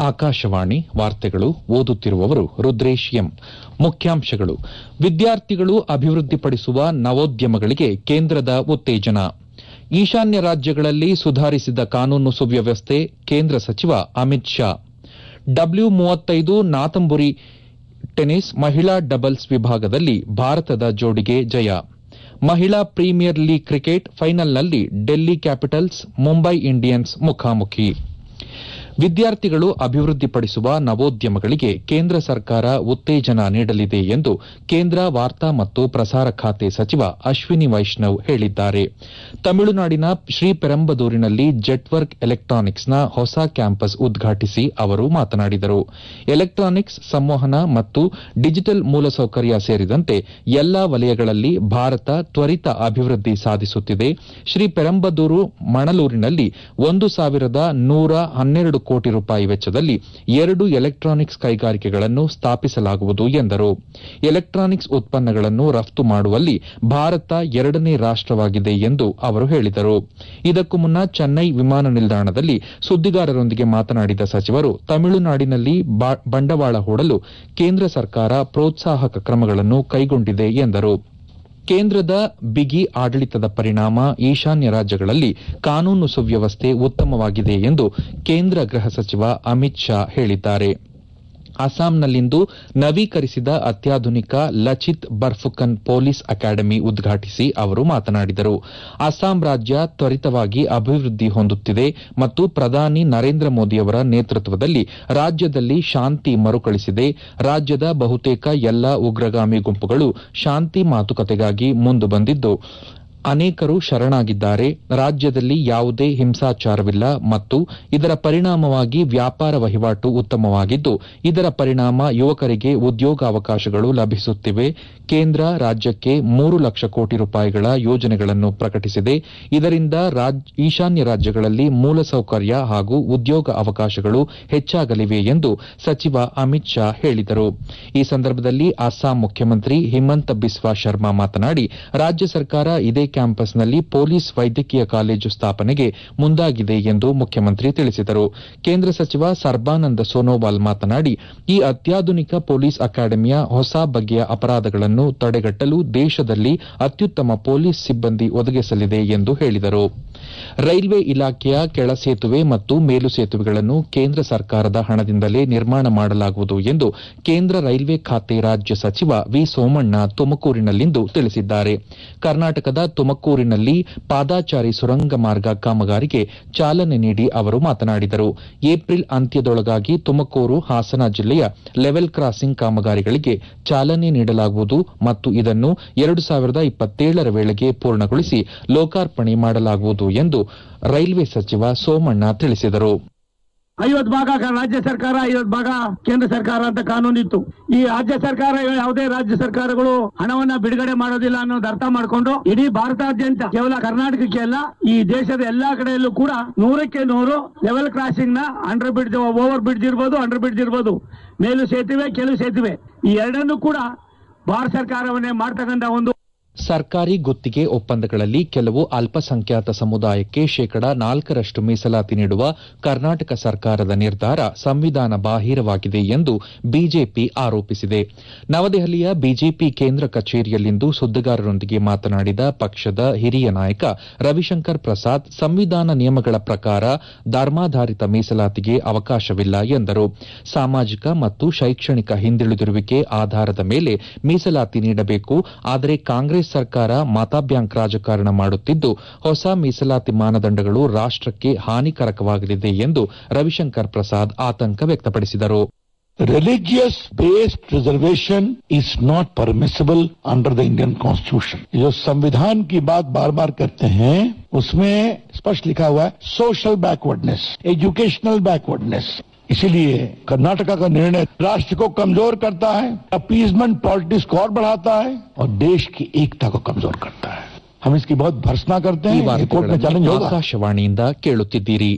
ಆಕಾಶವಾಣಿ ವಾರ್ತೆಗಳು ಓದುತ್ತಿರುವವರು ರುದ್ರೇಶ್ ಎಂ ಮುಖ್ಯಾಂಶಗಳು ವಿದ್ಯಾರ್ಥಿಗಳು ಅಭಿವೃದ್ಧಿಪಡಿಸುವ ನವೋದ್ಯಮಗಳಿಗೆ ಕೇಂದ್ರದ ಉತ್ತೇಜನ ಈಶಾನ್ಯ ರಾಜ್ಯಗಳಲ್ಲಿ ಸುಧಾರಿಸಿದ ಕಾನೂನು ಸುವ್ಯವಸ್ಥೆ ಕೇಂದ್ರ ಸಚಿವ ಅಮಿತ್ ಶಾ ಡಬ್ಲ್ಯೂ ಮೂವತ್ತೈದು ನಾತಂಬುರಿ ಟೆನಿಸ್ ಮಹಿಳಾ ಡಬಲ್ಸ್ ವಿಭಾಗದಲ್ಲಿ ಭಾರತದ ಜೋಡಿಗೆ ಜಯ ಮಹಿಳಾ ಪ್ರೀಮಿಯರ್ ಲೀಗ್ ಕ್ರಿಕೆಟ್ ಫೈನಲ್ನಲ್ಲಿ ಡೆಲ್ಲಿ ಕ್ಯಾಪಿಟಲ್ಸ್ ಮುಂಬೈ ಇಂಡಿಯನ್ಸ್ ಮುಖಾಮುಖಿ ವಿದ್ಯಾರ್ಥಿಗಳು ಅಭಿವೃದ್ಧಿಪಡಿಸುವ ನವೋದ್ಯಮಗಳಿಗೆ ಕೇಂದ್ರ ಸರ್ಕಾರ ಉತ್ತೇಜನ ನೀಡಲಿದೆ ಎಂದು ಕೇಂದ್ರ ವಾರ್ತಾ ಮತ್ತು ಪ್ರಸಾರ ಖಾತೆ ಸಚಿವ ಅಶ್ವಿನಿ ವೈಷ್ಣವ್ ಹೇಳಿದ್ದಾರೆ ತಮಿಳುನಾಡಿನ ಶ್ರೀಪೆರಂಬದೂರಿನಲ್ಲಿ ಜೆಟ್ವರ್ಕ್ ಎಲೆಕ್ಟಾನಿಕ್ಸ್ನ ಹೊಸ ಕ್ಯಾಂಪಸ್ ಉದ್ಘಾಟಿಸಿ ಅವರು ಮಾತನಾಡಿದರು ಎಲೆಕ್ಟಾನಿಕ್ಸ್ ಸಂವಹನ ಮತ್ತು ಡಿಜಿಟಲ್ ಮೂಲಸೌಕರ್ಯ ಸೇರಿದಂತೆ ಎಲ್ಲಾ ವಲಯಗಳಲ್ಲಿ ಭಾರತ ತ್ವರಿತ ಅಭಿವೃದ್ಧಿ ಸಾಧಿಸುತ್ತಿದೆ ಶ್ರೀಪೆರಂಬದೂರು ಮಣಲೂರಿನಲ್ಲಿ ಒಂದು ಸಾವಿರದ ನೂರ ಹನ್ನೆರಡು ಕೋಟಿ ರೂಪಾಯಿ ವೆಚ್ಚದಲ್ಲಿ ಎರಡು ಎಲೆಕ್ಟಾನಿಕ್ಸ್ ಕೈಗಾರಿಕೆಗಳನ್ನು ಸ್ಥಾಪಿಸಲಾಗುವುದು ಎಂದರು ಎಲೆಕ್ಟಾನಿಕ್ಸ್ ಉತ್ಪನ್ನಗಳನ್ನು ರಫ್ತು ಮಾಡುವಲ್ಲಿ ಭಾರತ ಎರಡನೇ ರಾಷ್ಟವಾಗಿದೆ ಎಂದು ಅವರು ಹೇಳಿದರು ಇದಕ್ಕೂ ಮುನ್ನ ಚೆನ್ನೈ ವಿಮಾನ ನಿಲ್ದಾಣದಲ್ಲಿ ಸುದ್ದಿಗಾರರೊಂದಿಗೆ ಮಾತನಾಡಿದ ಸಚಿವರು ತಮಿಳುನಾಡಿನಲ್ಲಿ ಬಂಡವಾಳ ಹೂಡಲು ಕೇಂದ್ರ ಸರ್ಕಾರ ಪ್ರೋತ್ಸಾಹಕ ಕ್ರಮಗಳನ್ನು ಕೈಗೊಂಡಿದೆ ಎಂದರು ಕೇಂದ್ರದ ಬಿಗಿ ಆಡಳಿತದ ಪರಿಣಾಮ ಈಶಾನ್ಯ ರಾಜ್ಯಗಳಲ್ಲಿ ಕಾನೂನು ಸುವ್ಯವಸ್ಥೆ ಉತ್ತಮವಾಗಿದೆ ಎಂದು ಕೇಂದ್ರ ಗೃಹ ಸಚಿವ ಅಮಿತ್ ಶಾ ಹೇಳಿದ್ದಾರೆ ಅಸ್ಸಾಂನಲ್ಲಿಂದು ನವೀಕರಿಸಿದ ಅತ್ಯಾಧುನಿಕ ಲಚಿತ್ ಬರ್ಫುಕನ್ ಪೊಲೀಸ್ ಅಕಾಡೆಮಿ ಉದ್ಘಾಟಿಸಿ ಅವರು ಮಾತನಾಡಿದರು ಅಸ್ಸಾಂ ರಾಜ್ಯ ತ್ವರಿತವಾಗಿ ಅಭಿವೃದ್ಧಿ ಹೊಂದುತ್ತಿದೆ ಮತ್ತು ಪ್ರಧಾನಿ ನರೇಂದ್ರ ಮೋದಿಯವರ ನೇತೃತ್ವದಲ್ಲಿ ರಾಜ್ಯದಲ್ಲಿ ಶಾಂತಿ ಮರುಕಳಿಸಿದೆ ರಾಜ್ಯದ ಬಹುತೇಕ ಎಲ್ಲಾ ಉಗ್ರಗಾಮಿ ಗುಂಪುಗಳು ಶಾಂತಿ ಮಾತುಕತೆಗಾಗಿ ಮುಂದು ಬಂದಿದ್ದು ಅನೇಕರು ಶರಣಾಗಿದ್ದಾರೆ ರಾಜ್ಯದಲ್ಲಿ ಯಾವುದೇ ಹಿಂಸಾಚಾರವಿಲ್ಲ ಮತ್ತು ಇದರ ಪರಿಣಾಮವಾಗಿ ವ್ಯಾಪಾರ ವಹಿವಾಟು ಉತ್ತಮವಾಗಿದ್ದು ಇದರ ಪರಿಣಾಮ ಯುವಕರಿಗೆ ಉದ್ಯೋಗಾವಕಾಶಗಳು ಲಭಿಸುತ್ತಿವೆ ಕೇಂದ್ರ ರಾಜ್ಯಕ್ಕೆ ಮೂರು ಲಕ್ಷ ಕೋಟಿ ರೂಪಾಯಿಗಳ ಯೋಜನೆಗಳನ್ನು ಪ್ರಕಟಿಸಿದೆ ಇದರಿಂದ ಈಶಾನ್ಯ ರಾಜ್ಯಗಳಲ್ಲಿ ಮೂಲಸೌಕರ್ಯ ಹಾಗೂ ಉದ್ಯೋಗ ಅವಕಾಶಗಳು ಹೆಚ್ಚಾಗಲಿವೆ ಎಂದು ಸಚಿವ ಅಮಿತ್ ಶಾ ಹೇಳಿದರು ಈ ಸಂದರ್ಭದಲ್ಲಿ ಅಸ್ಸಾಂ ಮುಖ್ಯಮಂತ್ರಿ ಹಿಮಂತ ಬಿಸ್ವಾ ಶರ್ಮಾ ಮಾತನಾಡಿ ರಾಜ್ಯ ಸರ್ಕಾರ ಇದೇ ಕ್ಯಾಂಪಸ್ನಲ್ಲಿ ಪೊಲೀಸ್ ವೈದ್ಯಕೀಯ ಕಾಲೇಜು ಸ್ಥಾಪನೆಗೆ ಮುಂದಾಗಿದೆ ಎಂದು ಮುಖ್ಯಮಂತ್ರಿ ತಿಳಿಸಿದರು ಕೇಂದ್ರ ಸಚಿವ ಸರ್ಬಾನಂದ ಸೋನೋವಾಲ್ ಮಾತನಾಡಿ ಈ ಅತ್ಯಾಧುನಿಕ ಪೊಲೀಸ್ ಅಕಾಡೆಮಿಯ ಹೊಸ ಬಗೆಯ ಅಪರಾಧಗಳನ್ನು ತಡೆಗಟ್ಟಲು ದೇಶದಲ್ಲಿ ಅತ್ಯುತ್ತಮ ಪೊಲೀಸ್ ಸಿಬ್ಬಂದಿ ಒದಗಿಸಲಿದೆ ಎಂದು ಹೇಳಿದರು ರೈಲ್ವೆ ಇಲಾಖೆಯ ಕೆಳ ಸೇತುವೆ ಮತ್ತು ಮೇಲು ಸೇತುವೆಗಳನ್ನು ಕೇಂದ್ರ ಸರ್ಕಾರದ ಹಣದಿಂದಲೇ ನಿರ್ಮಾಣ ಮಾಡಲಾಗುವುದು ಎಂದು ಕೇಂದ್ರ ರೈಲ್ವೆ ಖಾತೆ ರಾಜ್ಯ ಸಚಿವ ವಿ ಸೋಮಣ್ಣ ತುಮಕೂರಿನಲ್ಲಿಂದು ತಿಳಿಸಿದ್ದಾರೆ ಕರ್ನಾಟಕದ ತುಮಕೂರಿನಲ್ಲಿ ಪಾದಾಚಾರಿ ಸುರಂಗ ಮಾರ್ಗ ಕಾಮಗಾರಿಗೆ ಚಾಲನೆ ನೀಡಿ ಅವರು ಮಾತನಾಡಿದರು ಏಪ್ರಿಲ್ ಅಂತ್ಯದೊಳಗಾಗಿ ತುಮಕೂರು ಹಾಸನ ಜಿಲ್ಲೆಯ ಲೆವೆಲ್ ಕ್ರಾಸಿಂಗ್ ಕಾಮಗಾರಿಗಳಿಗೆ ಚಾಲನೆ ನೀಡಲಾಗುವುದು ಮತ್ತು ಇದನ್ನು ಎರಡು ಸಾವಿರದ ಇಪ್ಪತ್ತೇಳರ ವೇಳೆಗೆ ಪೂರ್ಣಗೊಳಿಸಿ ಲೋಕಾರ್ಪಣೆ ಮಾಡಲಾಗುವುದು ಎಂದು ರೈಲ್ವೆ ಸಚಿವ ಸೋಮಣ್ಣ ತಿಳಿಸಿದರು ಐವತ್ತು ಭಾಗ ರಾಜ್ಯ ಸರ್ಕಾರ ಐವತ್ತು ಭಾಗ ಕೇಂದ್ರ ಸರ್ಕಾರ ಅಂತ ಕಾನೂನಿತ್ತು ಈ ರಾಜ್ಯ ಸರ್ಕಾರ ಯಾವುದೇ ರಾಜ್ಯ ಸರ್ಕಾರಗಳು ಹಣವನ್ನ ಬಿಡುಗಡೆ ಮಾಡೋದಿಲ್ಲ ಅನ್ನೋದು ಅರ್ಥ ಮಾಡಿಕೊಂಡು ಇಡೀ ಭಾರತಾದ್ಯಂತ ಕೇವಲ ಕರ್ನಾಟಕಕ್ಕೆ ಅಲ್ಲ ಈ ದೇಶದ ಎಲ್ಲಾ ಕಡೆಯಲ್ಲೂ ಕೂಡ ನೂರಕ್ಕೆ ನೂರು ಲೆವೆಲ್ ಕ್ರಾಸಿಂಗ್ ನ ಅಂಡರ್ ಬ್ರಿಡ್ಜ್ ಓವರ್ ಬ್ರಿಡ್ಜ್ ಇರ್ಬೋದು ಅಂಡರ್ ಬ್ರಿಡ್ಜ್ ಇರ್ಬೋದು ಮೇಲು ಸೇತುವೆ ಕೆಲವು ಸೇತುವೆ ಈ ಎರಡನ್ನೂ ಕೂಡ ಭಾರತ ಸರ್ಕಾರವನ್ನೇ ಮಾಡ್ತಕ್ಕಂಥ ಒಂದು ಸರ್ಕಾರಿ ಗುತ್ತಿಗೆ ಒಪ್ಪಂದಗಳಲ್ಲಿ ಕೆಲವು ಅಲ್ಪಸಂಖ್ಯಾತ ಸಮುದಾಯಕ್ಕೆ ಶೇಕಡಾ ನಾಲ್ಕರಷ್ಟು ಮೀಸಲಾತಿ ನೀಡುವ ಕರ್ನಾಟಕ ಸರ್ಕಾರದ ನಿರ್ಧಾರ ಸಂವಿಧಾನ ಬಾಹಿರವಾಗಿದೆ ಎಂದು ಬಿಜೆಪಿ ಆರೋಪಿಸಿದೆ ನವದೆಹಲಿಯ ಬಿಜೆಪಿ ಕೇಂದ್ರ ಕಚೇರಿಯಲ್ಲಿಂದು ಸುದ್ದಿಗಾರರೊಂದಿಗೆ ಮಾತನಾಡಿದ ಪಕ್ಷದ ಹಿರಿಯ ನಾಯಕ ರವಿಶಂಕರ್ ಪ್ರಸಾದ್ ಸಂವಿಧಾನ ನಿಯಮಗಳ ಪ್ರಕಾರ ಧರ್ಮಾಧಾರಿತ ಮೀಸಲಾತಿಗೆ ಅವಕಾಶವಿಲ್ಲ ಎಂದರು ಸಾಮಾಜಿಕ ಮತ್ತು ಶೈಕ್ಷಣಿಕ ಹಿಂದುಳಿದಿರುವಿಕೆ ಆಧಾರದ ಮೇಲೆ ಮೀಸಲಾತಿ ನೀಡಬೇಕು ಆದರೆ ಕಾಂಗ್ರೆಸ್ ಸರ್ಕಾರ ಮತ ಬ್ಯಾಂಕ್ ರಾಜಕಾರಣ ಮಾಡುತ್ತಿದ್ದು ಹೊಸ ಮೀಸಲಾತಿ ಮಾನದಂಡಗಳು ರಾಷ್ಟಕ್ಕೆ ಹಾನಿಕರವಾಗಲಿದೆ ಎಂದು ರವಿಶಂಕರ್ ಪ್ರಸಾದ್ ಆತಂಕ ವ್ಯಕ್ತಪಡಿಸಿದರು religious based reservation is not permissible under the Indian constitution. जो संविधान की बात बार बार करते हैं उसमें स्पष्ट लिखा हुआ है सोशल बैकवर्डनेस एजुकेशनल बैकवर्डनेस इसीलिए कर्नाटका का निर्णय राष्ट्र को कमजोर करता है अपीजमेंट पॉलिटिक्स को और बढ़ाता है और देश की एकता को कमजोर करता है हम इसकी बहुत भर्सना करते ಈ हैं कोर्ट में चैलेंज ವಾರ್ತೆಗಳನ್ನು होगा ಆಕಾಶವಾಣಿಯಿಂದ ಕೇಳುತ್ತಿದ್ದೀರಿ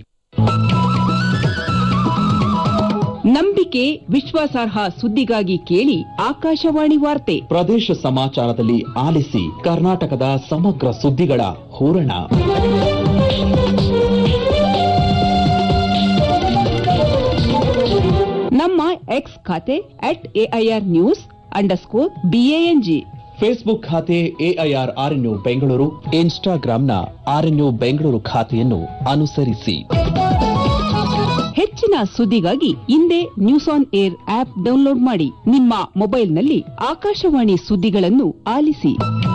ನಂಬಿಕೆ ವಿಶ್ವಾಸಾರ್ಹ ಸುದ್ದಿಗಾಗಿ ಕೇಳಿ ಆಕಾಶವಾಣಿ ವಾರ್ತೆ ಪ್ರದೇಶ ಸಮಾಚಾರದಲ್ಲಿ ಆಲಿಸಿ ಕರ್ನಾಟಕದ ಸಮಗ್ರ ಸುದ್ದಿಗಳ ಹೂರಣ ಎಕ್ಸ್ ಖಾತೆ at AIR news underscore BANG Facebook ಖಾತೆ ಎಐಆರ್ ಆರ್ಎನ್ಯು ಬೆಂಗಳೂರು ಇನ್ಸ್ಟಾಗ್ರಾಂನ ಆರ್ಎನ್ಯು ಬೆಂಗಳೂರು ಖಾತೆಯನ್ನು ಅನುಸರಿಸಿ ಹೆಚ್ಚಿನ ಸುದ್ದಿಗಾಗಿ ಹಿಂದೆ news on air app download ಮಾಡಿ ನಿಮ್ಮ ಮೊಬೈಲ್ನಲ್ಲಿ ಆಕಾಶವಾಣಿ ಸುದ್ದಿಗಳನ್ನು ಆಲಿಸಿ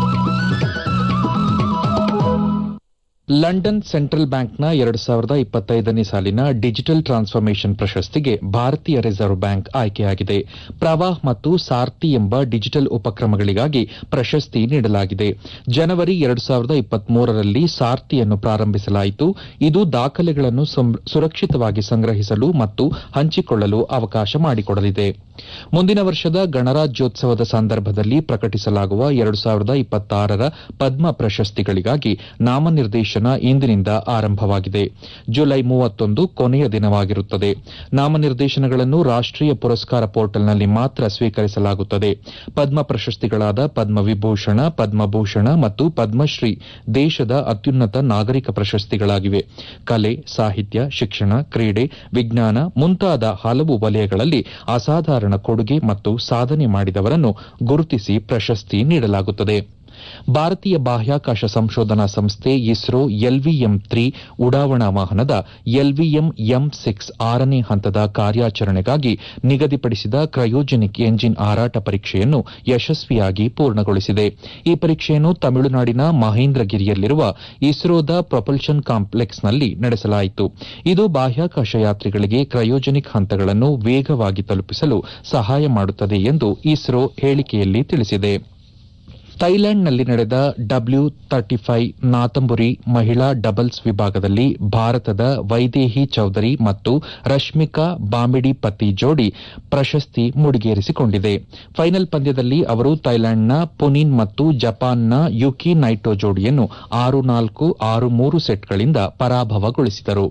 ಲಂಡನ್ ಸೆಂಟ್ರಲ್ ಬ್ಯಾಂಕ್ನ ಎರಡು ಸಾವಿರದ ಇಪ್ಪತ್ತೈದನೇ ಸಾಲಿನ ಡಿಜಿಟಲ್ ಟ್ರಾನ್ಸ್ಫಾರ್ಮೇಷನ್ ಪ್ರಶಸ್ತಿಗೆ ಭಾರತೀಯ ರಿಸರ್ವ್ ಬ್ಯಾಂಕ್ ಆಯ್ಕೆಯಾಗಿದೆ ಪ್ರವಾಹ್ ಮತ್ತು ಸಾರ್ತಿ ಎಂಬ ಡಿಜಿಟಲ್ ಉಪಕ್ರಮಗಳಿಗಾಗಿ ಪ್ರಶಸ್ತಿ ನೀಡಲಾಗಿದೆ ಜನವರಿ ಎರಡು ಸಾವಿರದ ಇಪ್ಪತ್ಮೂರರಲ್ಲಿ ಸಾರ್ತಿಯನ್ನು ಪ್ರಾರಂಭಿಸಲಾಯಿತು ಇದು ದಾಖಲೆಗಳನ್ನು ಸಂ- ಸುರಕ್ಷಿತವಾಗಿ ಸಂಗ್ರಹಿಸಲು ಮತ್ತು ಹಂಚಿಕೊಳ್ಳಲು ಅವಕಾಶ ಮಾಡಿಕೊಡಲಿದೆ ಮುಂದಿನ ವರ್ಷದ ಗಣರಾಜ್ಯೋತ್ಸವದ ಸಂದರ್ಭದಲ್ಲಿ ಪ್ರಕಟಿಸಲಾಗುವ ಎರಡು ಸಾವಿರದ ಇಪ್ಪತ್ತಾರರ ಪದ್ಮ ಪ್ರಶಸ್ತಿಗಳಿಗಾಗಿ ನಾಮನಿರ್ದೇಶನ ಇಂದಿನಿಂದ ಆರಂಭವಾಗಿದೆ ಜುಲೈ ಮೂವತ್ತೊಂದು ಕೊನೆಯ ದಿನವಾಗಿರುತ್ತದೆ ನಾಮನಿರ್ದೇಶನಗಳನ್ನು ರಾಷ್ಟೀಯ ಪುರಸ್ಕಾರ ಪೋರ್ಟಲ್ನಲ್ಲಿ ಮಾತ್ರ ಸ್ವೀಕರಿಸಲಾಗುತ್ತದೆ ಪದ್ಮ ಪ್ರಶಸ್ತಿಗಳಾದ ಪದ್ಮವಿಭೂಷಣ ಪದ್ಮಭೂಷಣ ಮತ್ತು ಪದ್ಮಶ್ರೀ ದೇಶದ ಅತ್ಯುನ್ನತ ನಾಗರಿಕ ಪ್ರಶಸ್ತಿಗಳಾಗಿವೆ ಕಲೆ ಸಾಹಿತ್ಯ ಶಿಕ್ಷಣ ಕ್ರೀಡೆ ವಿಜ್ಞಾನ ಮುಂತಾದ ಹಲವು ವಲಯಗಳಲ್ಲಿ ಅಸಾಧಾರಣ ಕೊಡುಗೆ ಮತ್ತು ಸಾಧನೆ ಮಾಡಿದವರನ್ನು ಗುರುತಿಸಿ ಪ್ರಶಸ್ತಿ ನೀಡಲಾಗುತ್ತದೆ ಭಾರತೀಯ ಬಾಹ್ಯಾಕಾಶ ಸಂಶೋಧನಾ ಸಂಸ್ಥೆ ಇಸ್ರೋ ಎಲ್ವಿಎಂ ತ್ರೀ ಉಡಾವಣಾ ವಾಹನದ ಎಲ್ವಿಎಂ ಎಂ ಸಿಕ್ಸ್ ಆರನೇ ಹಂತದ ಕಾರ್ಯಾಚರಣೆಗಾಗಿ ನಿಗದಿಪಡಿಸಿದ ಕ್ರಯೋಜೆನಿಕ್ ಎಂಜಿನ್ ಹಾರಾಟ ಪರೀಕ್ಷೆಯನ್ನು ಯಶಸ್ವಿಯಾಗಿ ಪೂರ್ಣಗೊಳಿಸಿದೆ ಈ ಪರೀಕ್ಷೆಯನ್ನು ತಮಿಳುನಾಡಿನ ಮಹೇಂದ್ರಗಿರಿಯಲ್ಲಿರುವ ಇಸ್ರೋದ ಪ್ರೊಪಲ್ಷನ್ ಕಾಂಪ್ಲೆಕ್ಸ್ನಲ್ಲಿ ನಡೆಸಲಾಯಿತು ಇದು ಬಾಹ್ಯಾಕಾಶ ಯಾತ್ರಿಗಳಿಗೆ ಕ್ರಯೋಜೆನಿಕ್ ಹಂತಗಳನ್ನು ವೇಗವಾಗಿ ತಲುಪಿಸಲು ಸಹಾಯ ಮಾಡುತ್ತದೆ ಎಂದು ಇಸ್ರೋ ಹೇಳಿಕೆಯಲ್ಲಿ ತಿಳಿಸಿದೆ ಥೈಲ್ಯಾಂಡ್ನಲ್ಲಿ ನಡೆದ ಡಬ್ಲ್ಯೂ ತರ್ಟಿ ಫೈವ್ ನಾತಂಬುರಿ ಮಹಿಳಾ ಡಬಲ್ಸ್ ವಿಭಾಗದಲ್ಲಿ ಭಾರತದ ವೈದೇಹಿ ಚೌಧರಿ ಮತ್ತು ರಶ್ಮಿಕಾ ಬಾಮಿಡಿ ಪತಿ ಜೋಡಿ ಪ್ರಶಸ್ತಿ ಮುಡಿಗೇರಿಸಿಕೊಂಡಿದೆ ಫೈನಲ್ ಪಂದ್ಯದಲ್ಲಿ ಅವರು ಥೈಲ್ಯಾಂಡ್ನ ಪುನಿನ್ ಮತ್ತು ಜಪಾನ್ನ ಯುಕಿ ನೈಟೋ ಜೋಡಿಯನ್ನು ಆರು ನಾಲ್ಕು ಆರು ಮೂರು ಸೆಟ್ಗಳಿಂದ ಪರಾಭವಗೊಳಿಸಿದರು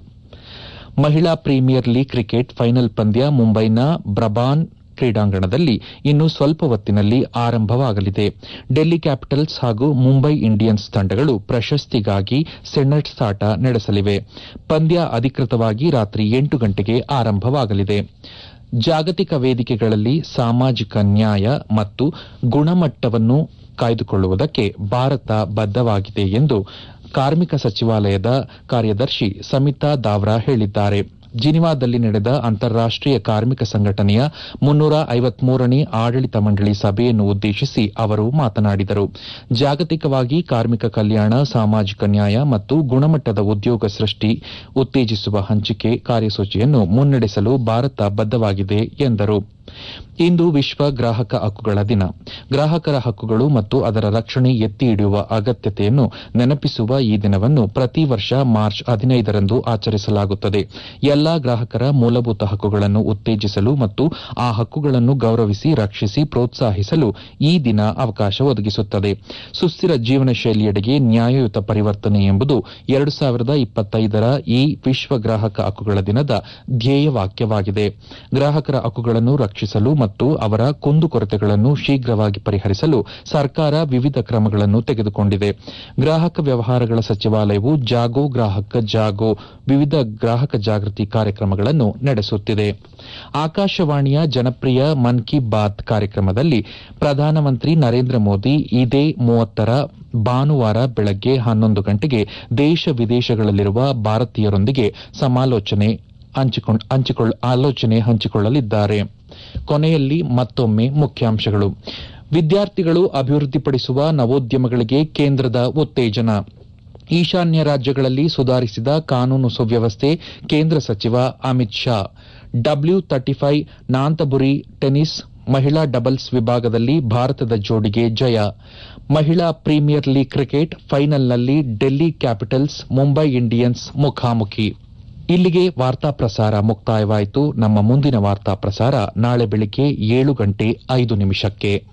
ಮಹಿಳಾ ಪ್ರೀಮಿಯರ್ ಲೀಗ್ ಕ್ರಿಕೆಟ್ ಫೈನಲ್ ಪಂದ್ಯ ಮುಂಬೈನ ಬ್ರಬಾನ್ ಕ್ರೀಡಾಂಗಣದಲ್ಲಿ ಇನ್ನು ಸ್ವಲ್ಪ ಹೊತ್ತಿನಲ್ಲಿ ಆರಂಭವಾಗಲಿದೆ ಡೆಲ್ಲಿ ಕ್ಯಾಪಿಟಲ್ಸ್ ಹಾಗೂ ಮುಂಬೈ ಇಂಡಿಯನ್ಸ್ ತಂಡಗಳು ಪ್ರಶಸ್ತಿಗಾಗಿ ಸೆಣಸಾಟ ನಡೆಸಲಿವೆ ಪಂದ್ಯ ಅಧಿಕೃತವಾಗಿ ರಾತ್ರಿ ಎಂಟು ಗಂಟೆಗೆ ಆರಂಭವಾಗಲಿದೆ ಜಾಗತಿಕ ವೇದಿಕೆಗಳಲ್ಲಿ ಸಾಮಾಜಿಕ ನ್ಯಾಯ ಮತ್ತು ಗುಣಮಟ್ಟವನ್ನು ಕಾಯ್ದುಕೊಳ್ಳುವುದಕ್ಕೆ ಭಾರತ ಬದ್ದವಾಗಿದೆ ಎಂದು ಕಾರ್ಮಿಕ ಸಚಿವಾಲಯದ ಕಾರ್ಯದರ್ಶಿ ಸಮಿತಾ ದಾವ್ರಾ ಹೇಳಿದ್ದಾರೆ ಜಿನಿವಾದಲ್ಲಿ ನಡೆದ ಅಂತಾರಾಷ್ಟೀಯ ಕಾರ್ಮಿಕ ಸಂಘಟನೆಯ ಮುನ್ನೂರ ಐವತ್ಮೂರನೇ ಆಡಳಿತ ಮಂಡಳಿ ಸಭೆಯನ್ನು ಉದ್ದೇಶಿಸಿ ಅವರು ಮಾತನಾಡಿದರು ಜಾಗತಿಕವಾಗಿ ಕಾರ್ಮಿಕ ಕಲ್ಯಾಣ ಸಾಮಾಜಿಕ ನ್ಯಾಯ ಮತ್ತು ಗುಣಮಟ್ಟದ ಉದ್ಯೋಗ ಸೃಷ್ಟಿ ಉತ್ತೇಜಿಸುವ ಹಂಚಿಕೆ ಕಾರ್ಯಸೂಚಿಯನ್ನು ಮುನ್ನಡೆಸಲು ಭಾರತ ಬದ್ದವಾಗಿದೆ ಎಂದರು ಇಂದು ವಿಶ್ವ ಗ್ರಾಹಕ ಹಕ್ಕುಗಳ ದಿನ ಗ್ರಾಹಕರ ಹಕ್ಕುಗಳು ಮತ್ತು ಅದರ ರಕ್ಷಣೆ ಎತ್ತಿ ಹಿಡಿಯುವ ಅಗತ್ಯತೆಯನ್ನು ನೆನಪಿಸುವ ಈ ದಿನವನ್ನು ಪ್ರತಿ ವರ್ಷ ಮಾರ್ಚ್ ಹದಿನೈದರಂದು ಆಚರಿಸಲಾಗುತ್ತದೆ ಎಲ್ಲಾ ಗ್ರಾಹಕರ ಮೂಲಭೂತ ಹಕ್ಕುಗಳನ್ನು ಉತ್ತೇಜಿಸಲು ಮತ್ತು ಆ ಹಕ್ಕುಗಳನ್ನು ಗೌರವಿಸಿ ರಕ್ಷಿಸಿ ಪ್ರೋತ್ಸಾಹಿಸಲು ಈ ದಿನ ಅವಕಾಶ ಒದಗಿಸುತ್ತದೆ ಸುಸ್ಥಿರ ಜೀವನ ಶೈಲಿಯೆಡೆಗೆ ನ್ಯಾಯಯುತ ಪರಿವರ್ತನೆ ಎಂಬುದು ಎರಡು ಸಾವಿರದ ಇಪ್ಪತ್ತೈದರ ಈ ವಿಶ್ವ ಗ್ರಾಹಕ ಹಕ್ಕುಗಳ ದಿನದ ಧ್ಯೇಯವಾಕ್ಯವಾಗಿದೆ ಗ್ರಾಹಕರ ಹಕ್ಕುಗಳನ್ನು ರಕ್ಷಿಸಲು ಮತ್ತು ಅವರ ಕುಂದುಕೊರತೆಗಳನ್ನು ಶೀಘ್ರವಾಗಿ ಪರಿಹರಿಸಲು ಸರ್ಕಾರ ವಿವಿಧ ಕ್ರಮಗಳನ್ನು ತೆಗೆದುಕೊಂಡಿದೆ ಗ್ರಾಹಕ ವ್ಯವಹಾರಗಳ ಸಚಿವಾಲಯವು ಜಾಗೋ ಗ್ರಾಹಕ ಜಾಗೋ ವಿವಿಧ ಗ್ರಾಹಕ ಜಾಗೃತಿ ಕಾರ್ಯಕ್ರಮಗಳನ್ನು ನಡೆಸುತ್ತಿದೆ ಆಕಾಶವಾಣಿಯ ಜನಪ್ರಿಯ ಮನ್ ಕಿ ಬಾತ್ ಕಾರ್ಯಕ್ರಮದಲ್ಲಿ ಪ್ರಧಾನಮಂತ್ರಿ ನರೇಂದ್ರ ಮೋದಿ ಇದೇ ಮೂವತ್ತರ ಭಾನುವಾರ ಬೆಳಗ್ಗೆ ಹನ್ನೊಂದು ಗಂಟೆಗೆ ದೇಶ ವಿದೇಶಗಳಲ್ಲಿರುವ ಭಾರತೀಯರೊಂದಿಗೆ ಸಮಾಲೋಚನೆ ಹಂಚಿಕೊಂಡ್- ಹಂಚಿಕೊಳ್ಳ ಆಲೋಚನೆ ಹಂಚಿಕೊಳ್ಳಲಿದ್ದಾರೆ ಕೊನೆಯಲ್ಲಿ ಮತ್ತೊಮ್ಮೆ ಮುಖ್ಯಾಂಶಗಳು ವಿದ್ಯಾರ್ಥಿಗಳು ಅಭಿವೃದ್ಧಿಪಡಿಸುವ ನವೋದ್ಯಮಗಳಿಗೆ ಕೇಂದ್ರದ ಉತ್ತೇಜನ ಈಶಾನ್ಯ ರಾಜ್ಯಗಳಲ್ಲಿ ಸುಧಾರಿಸಿದ ಕಾನೂನು ಸುವ್ಯವಸ್ಥೆ ಕೇಂದ್ರ ಸಚಿವ Amit Shah W thirty five Nonthaburi tennis ಮಹಿಳಾ ಡಬಲ್ಸ್ ವಿಭಾಗದಲ್ಲಿ ಭಾರತದ ಜೋಡಿಗೆ ಜಯ ಮಹಿಳಾ ಪ್ರೀಮಿಯರ್ ಲೀಗ್ ಕ್ರಿಕೆಟ್ ಫೈನಲ್ನಲ್ಲಿ ಡೆಲ್ಲಿ ಕ್ಯಾಪಿಟಲ್ಸ್ ಮುಂಬೈ ಇಂಡಿಯನ್ಸ್ ಮುಖಾಮುಖಿ ಇಲ್ಲಿಗೆ ವಾರ್ತಾ ಪ್ರಸಾರ ಮುಕ್ತಾಯವಾಯಿತು ನಮ್ಮ ಮುಂದಿನ ವಾರ್ತಾ ಪ್ರಸಾರ ನಾಳೆ ಬೆಳಿಗ್ಗೆ ಏಳು ಗಂಟೆ ಐದು ನಿಮಿಷಕ್ಕೆ